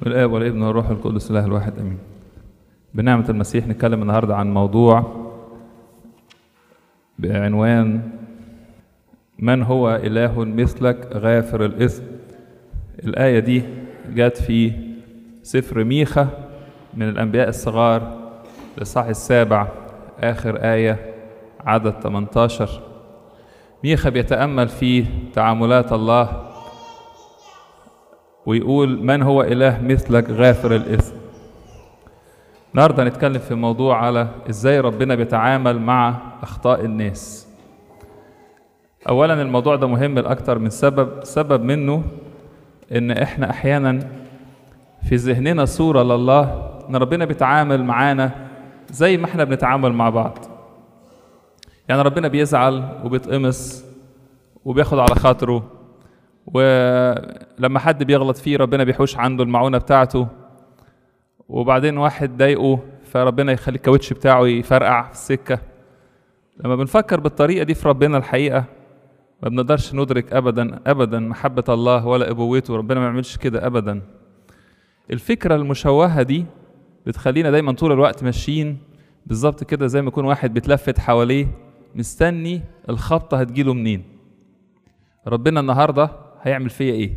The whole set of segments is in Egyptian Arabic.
والآب والابن والروح القدس الله الواحد امين. بنعمة المسيح نتكلم النهارده عن موضوع بعنوان من هو إله مثلك غافر الإثم. الآية دي جت في سفر ميخا من الأنبياء الصغار الإصحاح السابع آخر آية عدد 18 ميخا بيتأمل في تعاملات الله ويقول من هو إله مثلك غافر الإثم النهارده هنتكلم في موضوع على ازاي ربنا بيتعامل مع اخطاء الناس اولا الموضوع ده مهم لاكتر من سبب سبب منه ان احنا احيانا في ذهننا صوره لله ان ربنا بيتعامل معانا زي ما احنا بنتعامل مع بعض يعني ربنا بيزعل وبيتقمص وبياخد على خاطره ولما حد بيغلط فيه ربنا بيحوش عنده المعونة بتاعته وبعدين واحد ضايقه فربنا يخلي الكاوتش بتاعه يفرقع في السكة لما بنفكر بالطريقة دي في ربنا الحقيقة ما بنقدرش ندرك أبدا أبدا محبة الله ولا أبوته ربنا ما يعملش كده أبدا الفكرة المشوهة دي بتخلينا دايما طول الوقت ماشيين بالظبط كده زي ما يكون واحد بيتلفت حواليه مستني الخبطة هتجيله منين ربنا النهارده هيعمل فيا ايه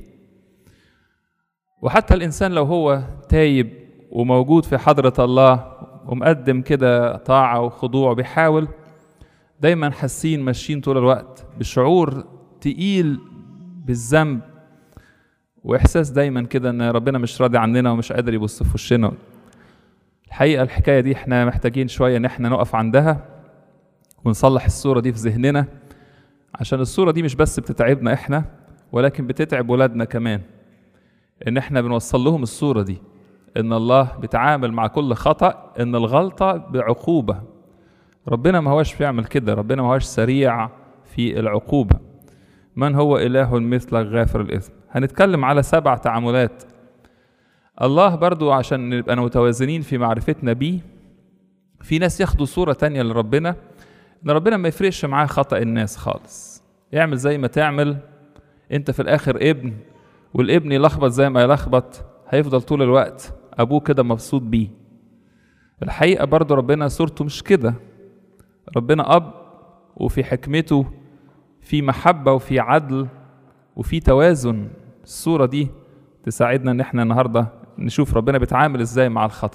وحتى الانسان لو هو تايب وموجود في حضرة الله ومقدم كده طاعة وخضوع بيحاول دايما حاسين ماشيين طول الوقت بشعور تقيل بالذنب واحساس دايما كده ان ربنا مش راضي عننا ومش قادر يبص في وشنا الحقيقة الحكاية دي احنا محتاجين شوية ان احنا نقف عندها ونصلح الصورة دي في ذهننا عشان الصورة دي مش بس بتتعبنا احنا ولكن بتتعب ولادنا كمان ان احنا بنوصل لهم الصورة دي ان الله بيتعامل مع كل خطأ ان الغلطة بعقوبة ربنا ما هوش بيعمل كده ربنا ما هوش سريع في العقوبة من هو إله مثلك غافر الإثم هنتكلم على سبع تعاملات الله برضو عشان نبقى متوازنين في معرفتنا بيه في ناس ياخدوا صورة تانية لربنا ان ربنا ما يفرقش معاه خطأ الناس خالص يعمل زي ما تعمل انت في الاخر ابن والابن يلخبط زي ما يلخبط هيفضل طول الوقت ابوه كده مبسوط بيه الحقيقة برضو ربنا صورته مش كده ربنا اب وفي حكمته في محبة وفي عدل وفي توازن الصورة دي تساعدنا ان احنا النهاردة نشوف ربنا بيتعامل ازاي مع الخطأ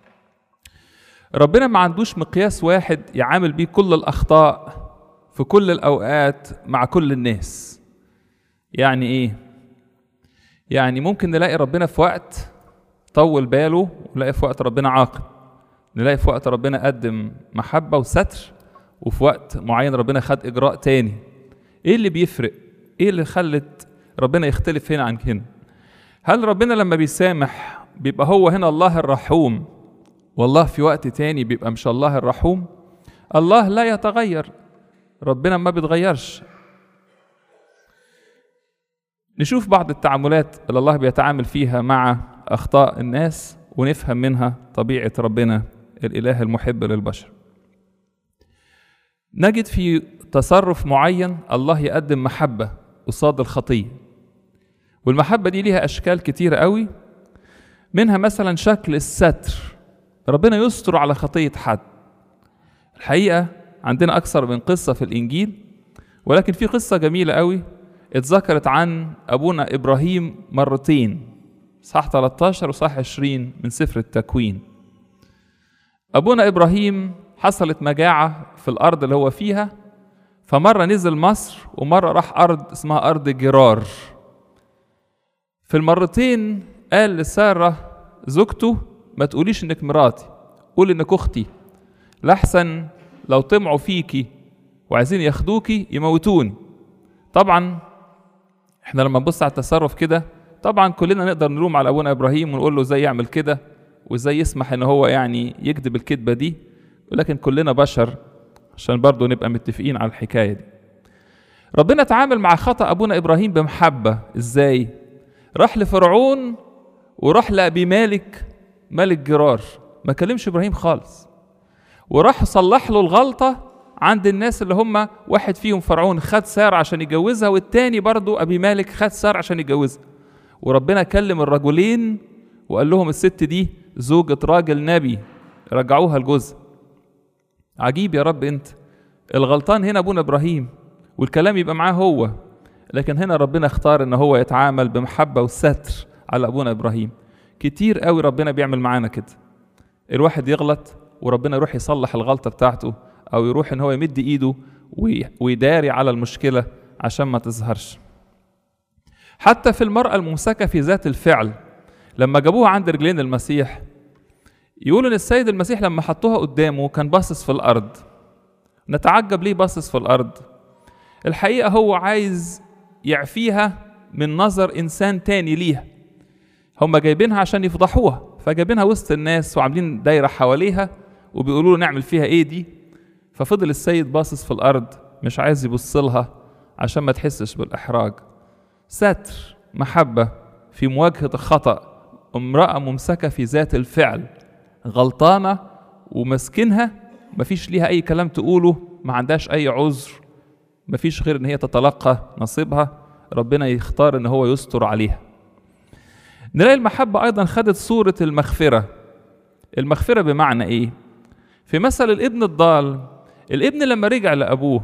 ربنا ما عندوش مقياس واحد يعامل بيه كل الأخطاء في كل الأوقات مع كل الناس يعني إيه؟ يعني ممكن نلاقي ربنا في وقت طول باله ونلاقي في وقت ربنا عاقب نلاقي في وقت ربنا قدم محبة وستر وفي وقت معين ربنا خد إجراء تاني إيه اللي بيفرق؟ إيه اللي خلت ربنا يختلف هنا عن هنا؟ هل ربنا لما بيسامح بيبقى هو هنا الله الرحوم والله في وقت تاني بيبقى مش الله الرحوم الله لا يتغير ربنا ما بيتغيرش نشوف بعض التعاملات اللي الله بيتعامل فيها مع أخطاء الناس ونفهم منها طبيعة ربنا الإله المحب للبشر نجد في تصرف معين الله يقدم محبة قصاد الخطية والمحبة دي ليها أشكال كتيرة قوي منها مثلا شكل الستر ربنا يستر على خطية حد الحقيقة عندنا أكثر من قصة في الإنجيل ولكن في قصة جميلة قوي اتذكرت عن أبونا إبراهيم مرتين صح 13 وصح 20 من سفر التكوين أبونا إبراهيم حصلت مجاعة في الأرض اللي هو فيها فمرة نزل مصر ومرة راح أرض اسمها أرض جرار في المرتين قال لسارة زوجته ما تقوليش انك مراتي قول انك اختي لحسن لو طمعوا فيكي وعايزين ياخدوكي يموتوني طبعا احنا لما نبص على التصرف كده طبعا كلنا نقدر نلوم على ابونا ابراهيم ونقول له ازاي يعمل كده وازاي يسمح ان هو يعني يكذب الكذبه دي ولكن كلنا بشر عشان برضه نبقى متفقين على الحكايه دي ربنا تعامل مع خطا ابونا ابراهيم بمحبه ازاي راح لفرعون وراح لابي مالك ملك جرار ما كلمش ابراهيم خالص وراح صلح له الغلطه عند الناس اللي هم واحد فيهم فرعون خد سار عشان يجوزها والتاني برضو ابي مالك خد سار عشان يجوزها وربنا كلم الرجلين وقال لهم الست دي زوجة راجل نبي رجعوها لجوزها عجيب يا رب انت الغلطان هنا ابونا ابراهيم والكلام يبقى معاه هو لكن هنا ربنا اختار ان هو يتعامل بمحبة وستر على ابونا ابراهيم كتير قوي ربنا بيعمل معانا كده الواحد يغلط وربنا يروح يصلح الغلطة بتاعته او يروح ان هو يمد ايده ويداري على المشكلة عشان ما تظهرش حتى في المرأة الممسكة في ذات الفعل لما جابوها عند رجلين المسيح يقول ان السيد المسيح لما حطوها قدامه كان باصص في الارض نتعجب ليه باصص في الارض الحقيقه هو عايز يعفيها من نظر انسان تاني ليها هم جايبينها عشان يفضحوها فجايبينها وسط الناس وعاملين دايره حواليها وبيقولوا له نعمل فيها ايه دي ففضل السيد باصص في الارض مش عايز يبص لها عشان ما تحسش بالاحراج ستر محبه في مواجهه الخطأ امرأة ممسكة في ذات الفعل غلطانة ومسكنها مفيش ليها أي كلام تقوله ما عندهاش أي عذر مفيش غير إن هي تتلقى نصيبها ربنا يختار إن هو يستر عليها نلاقي المحبة أيضا خدت صورة المغفرة المغفرة بمعنى إيه؟ في مثل الابن الضال الابن لما رجع لأبوه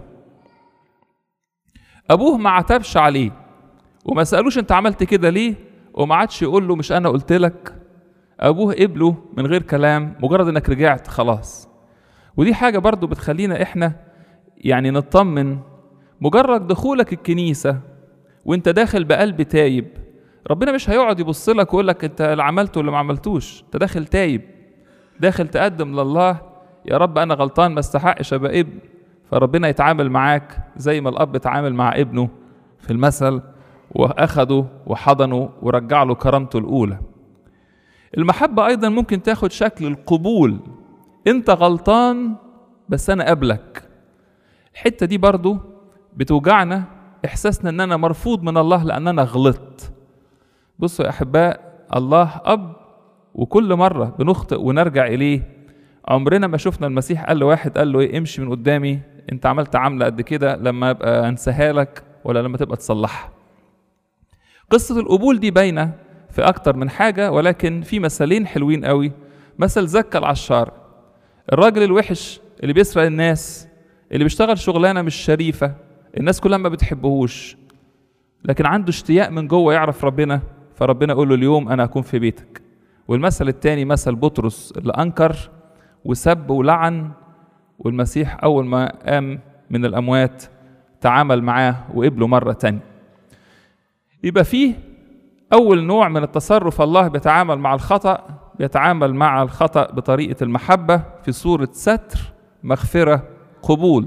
أبوه ما عتبش عليه وما سألوش أنت عملت كده ليه؟ وما عادش يقول له مش انا قلت لك ابوه قبله من غير كلام مجرد انك رجعت خلاص ودي حاجه برضو بتخلينا احنا يعني نطمن مجرد دخولك الكنيسه وانت داخل بقلب تايب ربنا مش هيقعد يبص لك ويقول لك انت اللي عملته ولا ما عملتوش انت داخل تايب داخل تقدم لله يا رب انا غلطان ما استحقش ابقى ابن فربنا يتعامل معاك زي ما الاب اتعامل مع ابنه في المثل واخده وحضنه ورجع له كرامته الاولى المحبه ايضا ممكن تاخد شكل القبول انت غلطان بس انا قبلك الحته دي برضو بتوجعنا احساسنا ان انا مرفوض من الله لان انا غلطت بصوا يا احباء الله اب وكل مره بنخطئ ونرجع اليه عمرنا ما شفنا المسيح قال لواحد قال له ايه امشي من قدامي انت عملت عمله قد كده لما ابقى انساها لك ولا لما تبقى تصلحها قصة القبول دي باينة في أكتر من حاجة ولكن في مثلين حلوين قوي مثل زكى العشار الراجل الوحش اللي بيسرق الناس اللي بيشتغل شغلانة مش شريفة الناس كلها ما بتحبهوش لكن عنده اشتياق من جوه يعرف ربنا فربنا يقول له اليوم أنا أكون في بيتك والمثل التاني مثل بطرس اللي أنكر وسب ولعن والمسيح أول ما قام من الأموات تعامل معاه وقبله مرة تانية يبقى فيه أول نوع من التصرف الله بيتعامل مع الخطأ بيتعامل مع الخطأ بطريقة المحبة في صورة ستر مغفرة قبول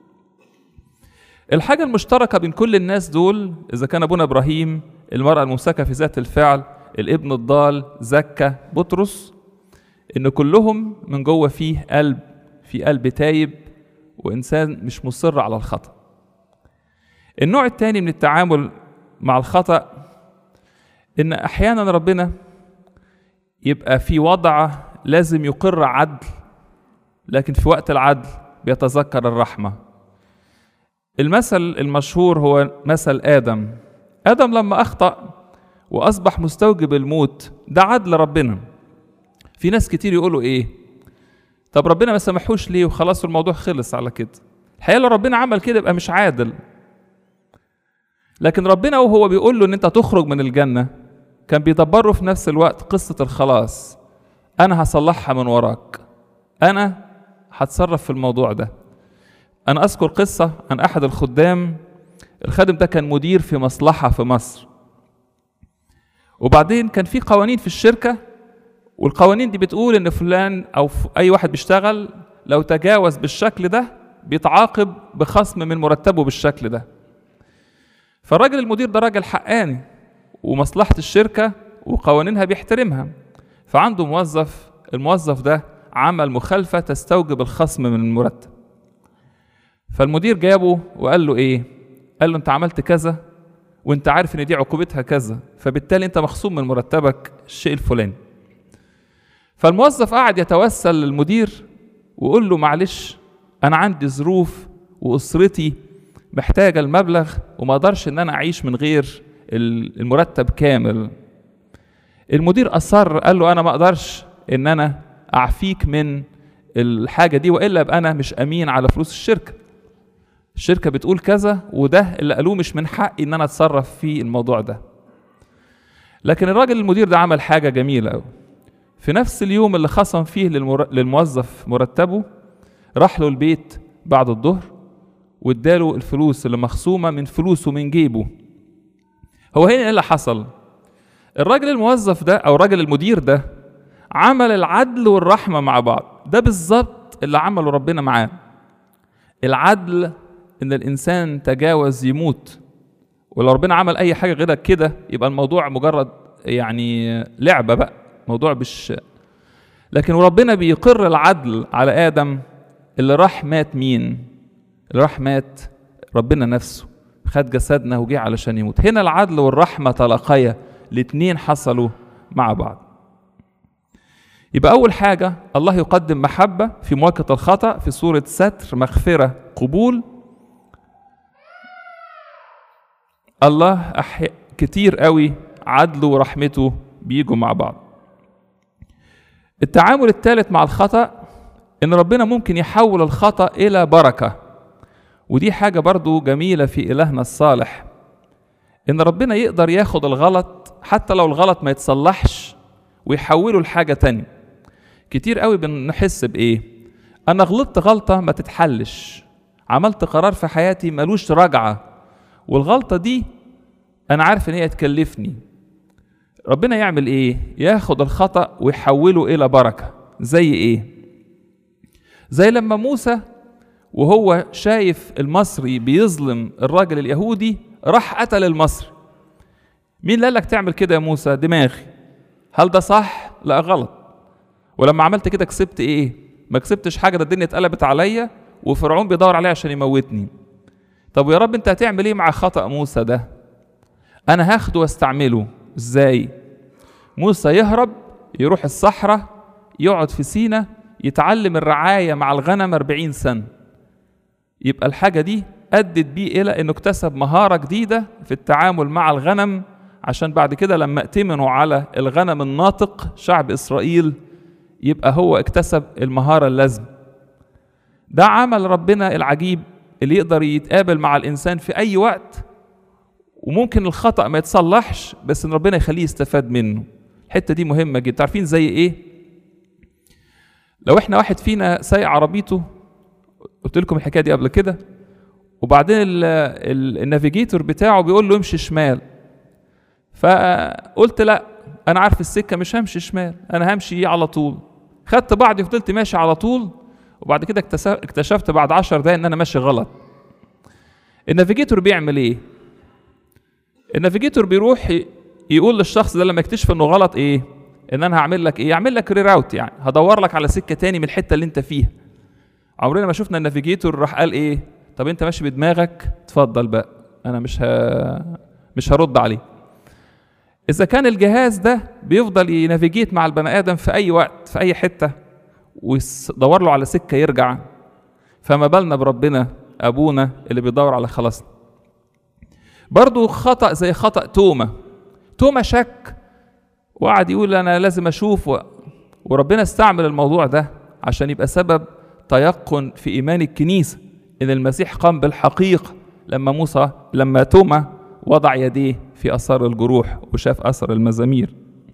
الحاجة المشتركة بين كل الناس دول إذا كان أبونا إبراهيم المرأة الممسكة في ذات الفعل الابن الضال زكى بطرس إن كلهم من جوه فيه قلب في قلب تايب وإنسان مش مصر على الخطأ النوع الثاني من التعامل مع الخطأ إن أحيانا ربنا يبقى في وضع لازم يقر عدل لكن في وقت العدل بيتذكر الرحمة المثل المشهور هو مثل آدم آدم لما أخطأ وأصبح مستوجب الموت ده عدل ربنا في ناس كتير يقولوا إيه طب ربنا ما سامحوش ليه وخلاص الموضوع خلص على كده الحقيقة لو ربنا عمل كده يبقى مش عادل لكن ربنا وهو بيقول له ان انت تخرج من الجنه كان بيدبره في نفس الوقت قصه الخلاص انا هصلحها من وراك انا هتصرف في الموضوع ده انا اذكر قصه عن احد الخدام الخادم ده كان مدير في مصلحه في مصر وبعدين كان في قوانين في الشركه والقوانين دي بتقول ان فلان او اي واحد بيشتغل لو تجاوز بالشكل ده بيتعاقب بخصم من مرتبه بالشكل ده فالراجل المدير ده راجل حقاني ومصلحة الشركة وقوانينها بيحترمها فعنده موظف الموظف ده عمل مخالفة تستوجب الخصم من المرتب فالمدير جابه وقال له ايه قال له انت عملت كذا وانت عارف ان دي عقوبتها كذا فبالتالي انت مخصوم من مرتبك الشيء الفلاني فالموظف قعد يتوسل للمدير ويقول له معلش انا عندي ظروف واسرتي محتاجه المبلغ وما اقدرش ان انا اعيش من غير المرتب كامل المدير اصر قال له انا ما اقدرش ان انا اعفيك من الحاجه دي والا ابقى انا مش امين على فلوس الشركه الشركه بتقول كذا وده اللي قالوه مش من حقي ان انا اتصرف في الموضوع ده لكن الراجل المدير ده عمل حاجه جميله قوي في نفس اليوم اللي خصم فيه للمر... للموظف مرتبه راح له البيت بعد الظهر واداله الفلوس اللي مخصومه من فلوسه من جيبه هو هنا ايه اللي حصل الراجل الموظف ده او الراجل المدير ده عمل العدل والرحمه مع بعض ده بالظبط اللي عمله ربنا معاه العدل ان الانسان تجاوز يموت ولو ربنا عمل اي حاجه غير كده يبقى الموضوع مجرد يعني لعبه بقى موضوع مش لكن وربنا بيقر العدل على ادم اللي راح مات مين اللي راح مات ربنا نفسه خد جسدنا وجه علشان يموت هنا العدل والرحمه تلاقيا الاتنين حصلوا مع بعض يبقى أول حاجة الله يقدم محبة في مواجهة الخطأ في صورة ستر مغفرة قبول الله أحي... كتير قوي عدله ورحمته بيجوا مع بعض التعامل الثالث مع الخطأ إن ربنا ممكن يحول الخطأ إلى بركة ودي حاجة برضو جميلة في إلهنا الصالح إن ربنا يقدر ياخد الغلط حتى لو الغلط ما يتصلحش ويحوله لحاجة تانية كتير قوي بنحس بإيه أنا غلطت غلطة ما تتحلش عملت قرار في حياتي ملوش رجعة والغلطة دي أنا عارف إن هي تكلفني ربنا يعمل إيه ياخد الخطأ ويحوله إلى بركة زي إيه زي لما موسى وهو شايف المصري بيظلم الراجل اليهودي راح قتل المصري مين اللي قال لك تعمل كده يا موسى دماغي هل ده صح لا غلط ولما عملت كده كسبت ايه ما كسبتش حاجه ده الدنيا اتقلبت عليا وفرعون بيدور عليا عشان يموتني طب يا رب انت هتعمل ايه مع خطا موسى ده انا هاخده واستعمله ازاي موسى يهرب يروح الصحراء يقعد في سينا يتعلم الرعايه مع الغنم 40 سنه يبقى الحاجه دي ادت بيه الى انه اكتسب مهاره جديده في التعامل مع الغنم عشان بعد كده لما ائتمنوا على الغنم الناطق شعب اسرائيل يبقى هو اكتسب المهاره اللازمه ده عمل ربنا العجيب اللي يقدر يتقابل مع الانسان في اي وقت وممكن الخطا ما يتصلحش بس ان ربنا يخليه يستفاد منه الحته دي مهمه جدا عارفين زي ايه لو احنا واحد فينا سايق عربيته قلت لكم الحكايه دي قبل كده وبعدين النافيجيتور بتاعه بيقول له امشي شمال فقلت لا انا عارف السكه مش همشي شمال انا همشي على طول خدت بعضي وفضلت ماشي على طول وبعد كده اكتشفت بعد عشر دقايق ان انا ماشي غلط النافيجيتور بيعمل ايه النافيجيتور بيروح يقول للشخص ده لما يكتشف انه غلط ايه ان انا هعمل لك ايه هعمل لك ريراوت يعني هدور لك على سكه تاني من الحته اللي انت فيها عمرنا ما شفنا النافيجيتور راح قال ايه طب انت ماشي بدماغك اتفضل بقى انا مش ه... مش هرد عليه اذا كان الجهاز ده بيفضل ينافيجيت مع البني ادم في اي وقت في اي حته ويدور له على سكه يرجع فما بالنا بربنا ابونا اللي بيدور على خلاصنا برضو خطا زي خطا توما توما شك وقعد يقول انا لازم اشوف و... وربنا استعمل الموضوع ده عشان يبقى سبب تيقن في ايمان الكنيسه ان المسيح قام بالحقيقه لما موسى لما توما وضع يديه في اثار الجروح وشاف اثر المزامير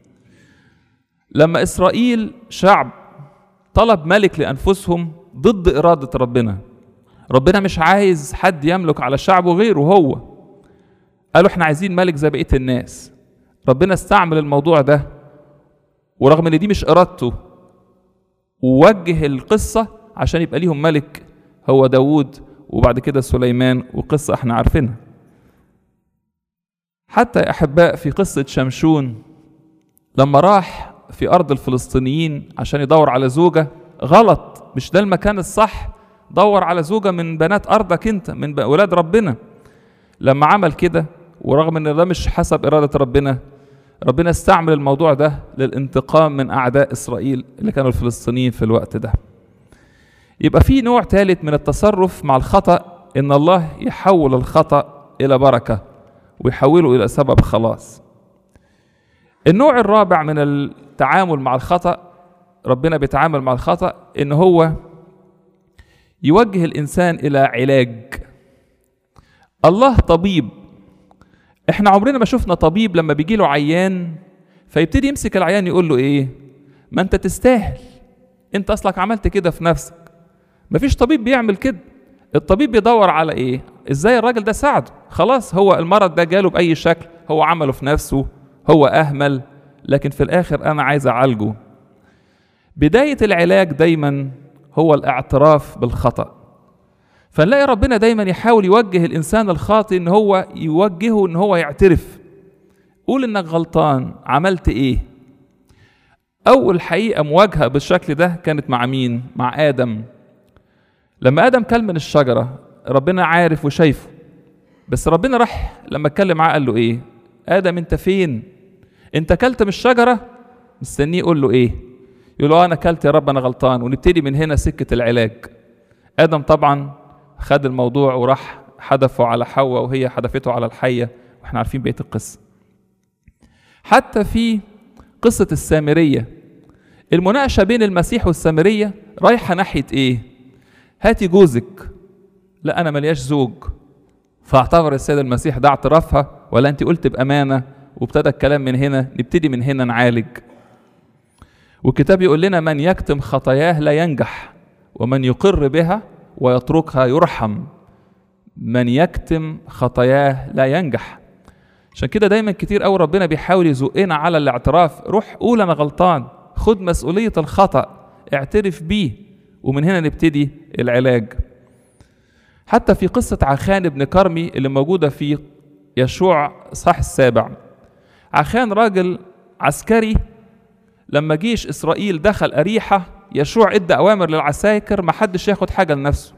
لما اسرائيل شعب طلب ملك لانفسهم ضد اراده ربنا ربنا مش عايز حد يملك على شعبه غيره هو قالوا احنا عايزين ملك زي بقيه الناس ربنا استعمل الموضوع ده ورغم ان دي مش ارادته ووجه القصه عشان يبقى ليهم ملك هو داوود وبعد كده سليمان وقصه احنا عارفينها حتى يا احباء في قصه شمشون لما راح في ارض الفلسطينيين عشان يدور على زوجه غلط مش ده المكان الصح دور على زوجه من بنات ارضك انت من ولاد ربنا لما عمل كده ورغم ان ده مش حسب اراده ربنا ربنا استعمل الموضوع ده للانتقام من اعداء اسرائيل اللي كانوا الفلسطينيين في الوقت ده يبقى في نوع ثالث من التصرف مع الخطا ان الله يحول الخطا الى بركه ويحوله الى سبب خلاص النوع الرابع من التعامل مع الخطأ ربنا بيتعامل مع الخطأ إن هو يوجه الإنسان إلى علاج الله طبيب احنا عمرنا ما شفنا طبيب لما بيجي له عيان فيبتدي يمسك العيان يقول له ايه ما انت تستاهل انت اصلك عملت كده في نفسك مفيش طبيب بيعمل كده الطبيب بيدور على ايه ازاي الراجل ده ساعده خلاص هو المرض ده جاله باي شكل هو عمله في نفسه هو اهمل لكن في الاخر انا عايز اعالجه بدايه العلاج دايما هو الاعتراف بالخطأ فنلاقي ربنا دايما يحاول يوجه الانسان الخاطئ ان هو يوجهه ان هو يعترف قول انك غلطان عملت ايه اول حقيقه مواجهه بالشكل ده كانت مع مين مع ادم لما ادم كل من الشجره ربنا عارف وشايفه بس ربنا راح لما اتكلم معاه قال له ايه ادم انت فين انت كلت من الشجره مستنيه يقول له ايه يقول له انا كلت يا رب انا غلطان ونبتدي من هنا سكه العلاج ادم طبعا خد الموضوع وراح حدفه على حواء وهي حدفته على الحيه واحنا عارفين بقيه القصه حتى في قصه السامريه المناقشه بين المسيح والسامريه رايحه ناحيه ايه هاتي جوزك لا انا ملياش زوج فاعتبر السيد المسيح ده اعترافها ولا انت قلت بامانه وابتدى الكلام من هنا نبتدي من هنا نعالج والكتاب يقول لنا من يكتم خطاياه لا ينجح ومن يقر بها ويتركها يرحم من يكتم خطاياه لا ينجح عشان كده دايما كتير قوي ربنا بيحاول يزقنا على الاعتراف روح قول انا غلطان خد مسؤوليه الخطا اعترف بيه ومن هنا نبتدي العلاج حتى في قصة عخان ابن كرمي اللي موجودة في يشوع صح السابع عخان راجل عسكري لما جيش إسرائيل دخل أريحة يشوع ادى أوامر للعساكر ما حدش ياخد حاجة لنفسه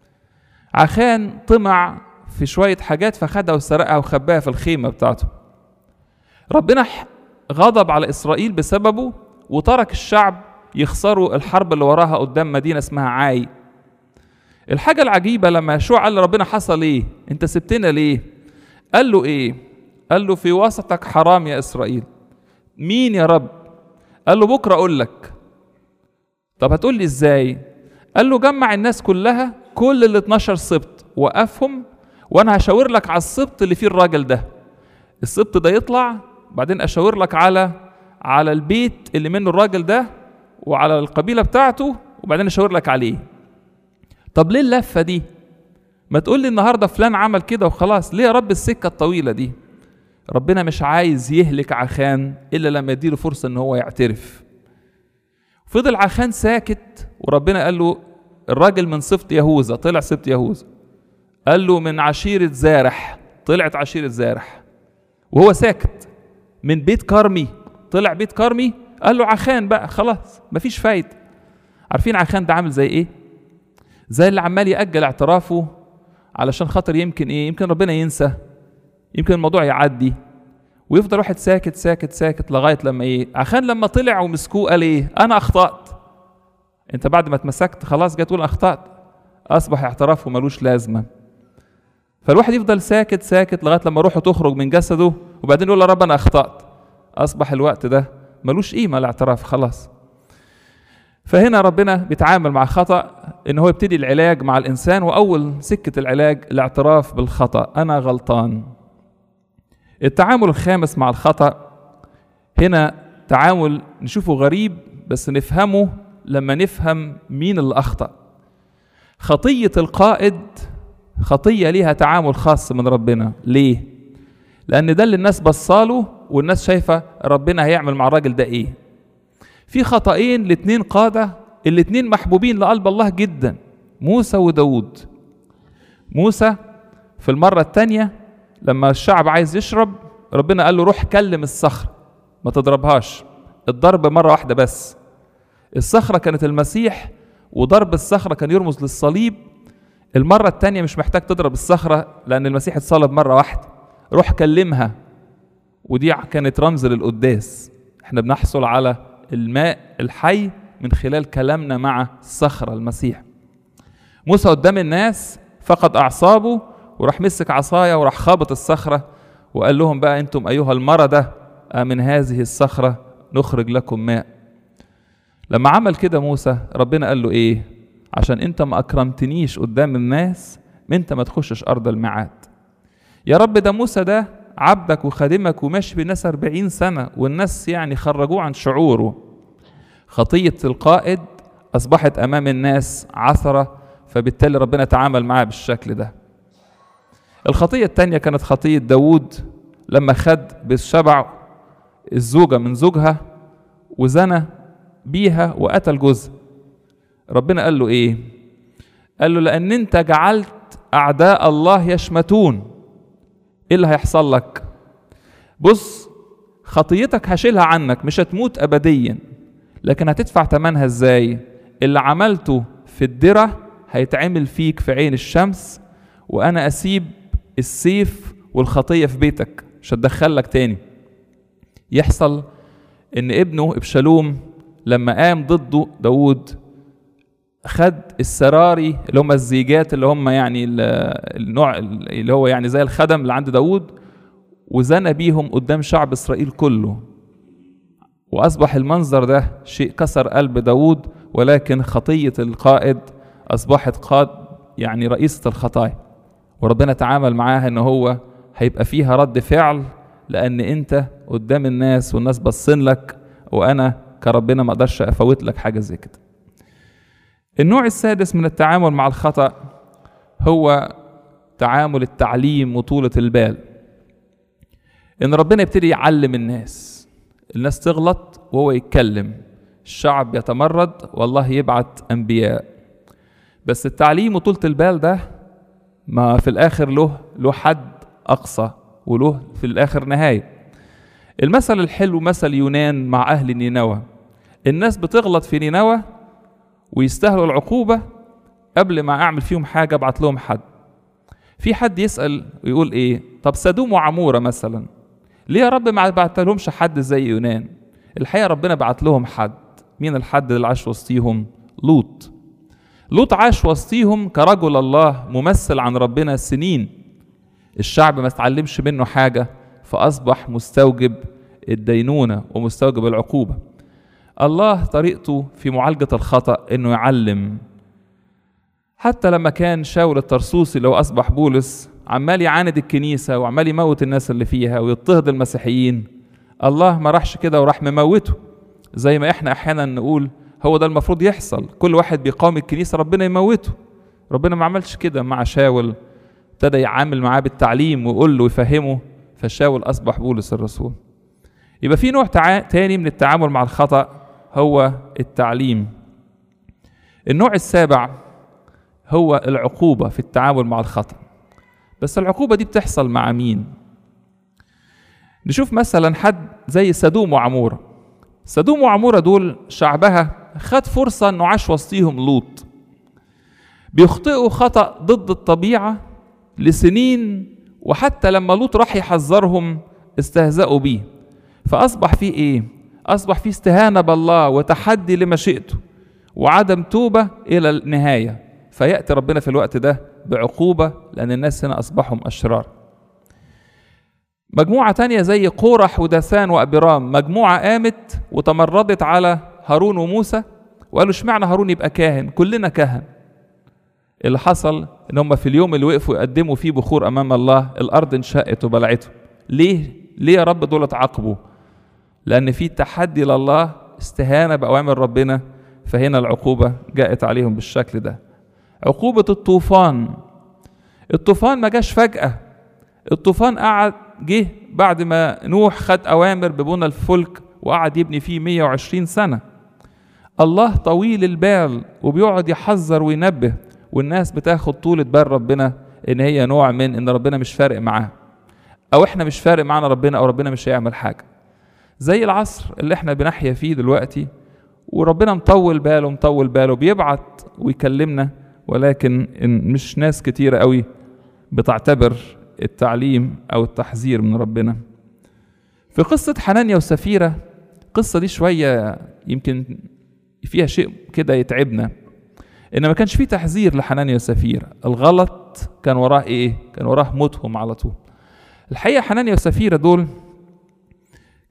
عخان طمع في شوية حاجات فخدها وسرقها وخباها في الخيمة بتاعته ربنا غضب على إسرائيل بسببه وترك الشعب يخسروا الحرب اللي وراها قدام مدينة اسمها عاي الحاجة العجيبة لما يشوع قال لربنا حصل ايه انت سبتنا ليه قال له ايه قال له في وسطك حرام يا اسرائيل مين يا رب قال له بكرة اقول لك طب هتقول لي ازاي قال له جمع الناس كلها كل ال 12 سبط وقفهم وانا هشاور لك على السبط اللي فيه الراجل ده السبط ده يطلع بعدين اشاور لك على على البيت اللي منه الراجل ده وعلى القبيله بتاعته وبعدين اشاور لك عليه طب ليه اللفه دي ما تقول لي النهارده فلان عمل كده وخلاص ليه يا رب السكه الطويله دي ربنا مش عايز يهلك عخان الا لما يديله فرصه ان هو يعترف فضل عخان ساكت وربنا قال له الراجل من سبط يهوذا طلع سبط يهوذا قال له من عشيرة زارح طلعت عشيرة زارح وهو ساكت من بيت كرمي طلع بيت كرمي قال له عخان بقى خلاص مفيش فايدة عارفين عخان ده عامل زي ايه زي اللي عمال يأجل اعترافه علشان خاطر يمكن ايه يمكن ربنا ينسى يمكن الموضوع يعدي ويفضل واحد ساكت ساكت ساكت لغايه لما ايه عشان لما طلع ومسكوه قال ايه انا اخطات انت بعد ما اتمسكت خلاص جاي تقول اخطات اصبح اعترافه ملوش لازمه فالواحد يفضل ساكت ساكت لغايه لما روحه تخرج من جسده وبعدين يقول يا رب انا اخطات اصبح الوقت ده ملوش قيمه الاعتراف خلاص فهنا ربنا بيتعامل مع خطأ ان هو يبتدي العلاج مع الانسان واول سكه العلاج الاعتراف بالخطأ انا غلطان التعامل الخامس مع الخطأ هنا تعامل نشوفه غريب بس نفهمه لما نفهم مين اللي أخطأ خطية القائد خطية ليها تعامل خاص من ربنا ليه؟ لأن ده اللي الناس بصاله والناس شايفة ربنا هيعمل مع الراجل ده إيه في خطأين لاتنين قادة الاتنين محبوبين لقلب الله جدا موسى وداود موسى في المرة التانية لما الشعب عايز يشرب ربنا قال له روح كلم الصخرة ما تضربهاش الضرب مرة واحدة بس الصخرة كانت المسيح وضرب الصخرة كان يرمز للصليب المرة التانية مش محتاج تضرب الصخرة لأن المسيح اتصلب مرة واحدة روح كلمها ودي كانت رمز للقداس احنا بنحصل على الماء الحي من خلال كلامنا مع الصخرة المسيح موسى قدام الناس فقد أعصابه وراح مسك عصاية وراح خابط الصخرة وقال لهم بقى أنتم أيها المردة من هذه الصخرة نخرج لكم ماء لما عمل كده موسى ربنا قال له ايه عشان انت ما اكرمتنيش قدام الناس انت ما تخشش ارض الميعاد يا رب ده موسى ده عبدك وخادمك وماشي بالناس أربعين سنة والناس يعني خرجوه عن شعوره خطية القائد أصبحت أمام الناس عثرة فبالتالي ربنا تعامل معاه بالشكل ده الخطية التانية كانت خطية داوود لما خد بالشبع الزوجة من زوجها وزنى بيها وقتل جوزها ربنا قال له ايه قال له لان انت جعلت اعداء الله يشمتون ايه اللي هيحصل لك بص خطيتك هشيلها عنك مش هتموت ابديا لكن هتدفع ثمنها ازاي اللي عملته في الدرة هيتعمل فيك في عين الشمس وانا اسيب السيف والخطية في بيتك مش هتدخلك تاني يحصل ان ابنه ابشالوم لما قام ضده داود خد السراري اللي هم الزيجات اللي هم يعني النوع اللي هو يعني زي الخدم اللي عند داود وزنى بيهم قدام شعب اسرائيل كله واصبح المنظر ده شيء كسر قلب داود ولكن خطيه القائد اصبحت قاد يعني رئيسه الخطايا وربنا تعامل معاها ان هو هيبقى فيها رد فعل لان انت قدام الناس والناس باصين لك وانا كربنا ما اقدرش افوت لك حاجه زي كده النوع السادس من التعامل مع الخطا هو تعامل التعليم وطولة البال ان ربنا يبتدي يعلم الناس الناس تغلط وهو يتكلم الشعب يتمرد والله يبعت انبياء بس التعليم وطولة البال ده ما في الاخر له له حد اقصى وله في الاخر نهايه المثل الحلو مثل يونان مع اهل نينوى الناس بتغلط في نينوى ويستاهلوا العقوبه قبل ما اعمل فيهم حاجه ابعت لهم حد في حد يسال ويقول ايه طب سدوم وعموره مثلا ليه يا رب ما بعت لهمش حد زي يونان الحقيقه ربنا بعت لهم حد مين الحد اللي عاش وسطيهم لوط لوط عاش وسطيهم كرجل الله ممثل عن ربنا سنين الشعب ما اتعلمش منه حاجه فاصبح مستوجب الدينونه ومستوجب العقوبه الله طريقته في معالجه الخطا انه يعلم حتى لما كان شاول الطرسوسي اللي هو اصبح بولس عمال يعاند الكنيسه وعمال يموت الناس اللي فيها ويضطهد المسيحيين الله ما راحش كده وراح مموته زي ما احنا احيانا نقول هو ده المفروض يحصل كل واحد بيقاوم الكنيسه ربنا يموته ربنا ما عملش كده مع شاول ابتدى يعامل معاه بالتعليم ويقول له ويفهمه فشاول اصبح بولس الرسول يبقى في نوع تع... تاني من التعامل مع الخطا هو التعليم النوع السابع هو العقوبه في التعامل مع الخطا بس العقوبه دي بتحصل مع مين نشوف مثلا حد زي سدوم وعموره سدوم وعموره دول شعبها خد فرصه انه عاش وسطيهم لوط بيخطئوا خطا ضد الطبيعه لسنين وحتى لما لوط راح يحذرهم استهزأوا بيه فأصبح فيه إيه؟ أصبح فيه استهانة بالله وتحدي لمشيئته وعدم توبة إلى النهاية فيأتي ربنا في الوقت ده بعقوبة لأن الناس هنا أصبحوا أشرار مجموعة تانية زي قورح وداثان وأبرام مجموعة قامت وتمردت على هارون وموسى وقالوا اشمعنى هارون يبقى كاهن كلنا كهن اللي حصل ان هم في اليوم اللي وقفوا يقدموا فيه بخور امام الله الارض انشقت وبلعته ليه ليه يا رب دول اتعاقبوا لان في تحدي لله استهانه باوامر ربنا فهنا العقوبه جاءت عليهم بالشكل ده عقوبه الطوفان الطوفان ما جاش فجاه الطوفان قعد جه بعد ما نوح خد اوامر ببنى الفلك وقعد يبني فيه 120 سنه الله طويل البال وبيقعد يحذر وينبه والناس بتاخد طولة بال ربنا ان هي نوع من ان ربنا مش فارق معاها او احنا مش فارق معانا ربنا او ربنا مش هيعمل حاجه زي العصر اللي احنا بنحيا فيه دلوقتي وربنا مطول باله مطول باله بيبعت ويكلمنا ولكن إن مش ناس كتيرة قوي بتعتبر التعليم او التحذير من ربنا في قصة حنانيا وسفيرة القصة دي شوية يمكن فيها شيء كده يتعبنا ان ما كانش فيه تحذير لحنانيا وسفيرة الغلط كان وراه ايه كان وراه موتهم على طول الحقيقة حنانيا وسفيرة دول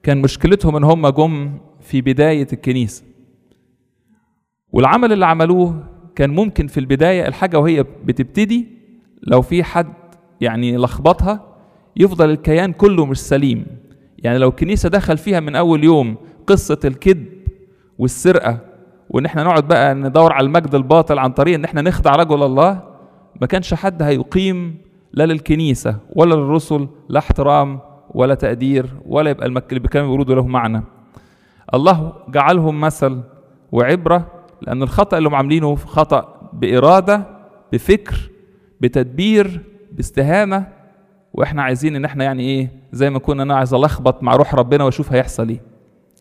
كان مشكلتهم ان هم جم في بداية الكنيسة والعمل اللي عملوه كان ممكن في البداية الحاجة وهي بتبتدي لو في حد يعني لخبطها يفضل الكيان كله مش سليم يعني لو الكنيسة دخل فيها من أول يوم قصة الكذب والسرقة وإن احنا نقعد بقى ندور على المجد الباطل عن طريق إن احنا نخدع رجل الله ما كانش حد هيقيم لا للكنيسة ولا للرسل لا احترام ولا تقدير ولا يبقى المك... اللي كانوا بيقولوا له معنى الله جعلهم مثل وعبرة لأن الخطأ اللي هم عاملينه خطأ بإرادة بفكر بتدبير باستهانة واحنا عايزين ان احنا يعني ايه زي ما كنا انا عايز الخبط مع روح ربنا واشوف هيحصل ايه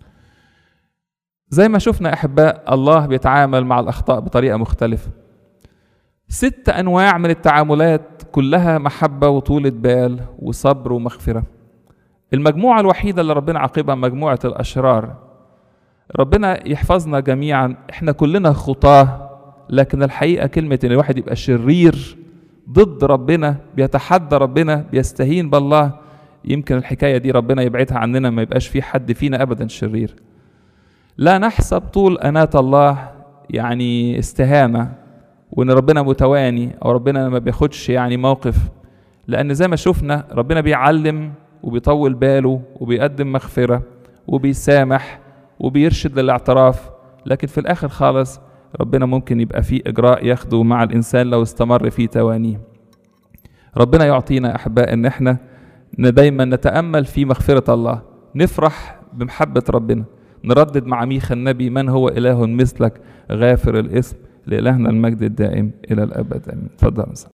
زي ما شفنا احباء الله بيتعامل مع الاخطاء بطريقه مختلفه ست انواع من التعاملات كلها محبه وطولة بال وصبر ومغفره المجموعه الوحيده اللي ربنا عاقبها مجموعه الاشرار ربنا يحفظنا جميعا احنا كلنا خطاه لكن الحقيقه كلمه ان الواحد يبقى شرير ضد ربنا بيتحدى ربنا بيستهين بالله يمكن الحكاية دي ربنا يبعدها عننا ما يبقاش في حد فينا أبدا شرير لا نحسب طول أناة الله يعني استهانة وإن ربنا متواني أو ربنا ما بياخدش يعني موقف لأن زي ما شفنا ربنا بيعلم وبيطول باله وبيقدم مغفرة وبيسامح وبيرشد للاعتراف لكن في الآخر خالص ربنا ممكن يبقى فيه إجراء ياخده مع الإنسان لو استمر في توانيه ربنا يعطينا أحباء إن إحنا دايما نتأمل في مغفرة الله نفرح بمحبة ربنا نردد مع ميخا النبي من هو إله مثلك غافر الإثم لإلهنا المجد الدائم إلى الأبد آمين تفضل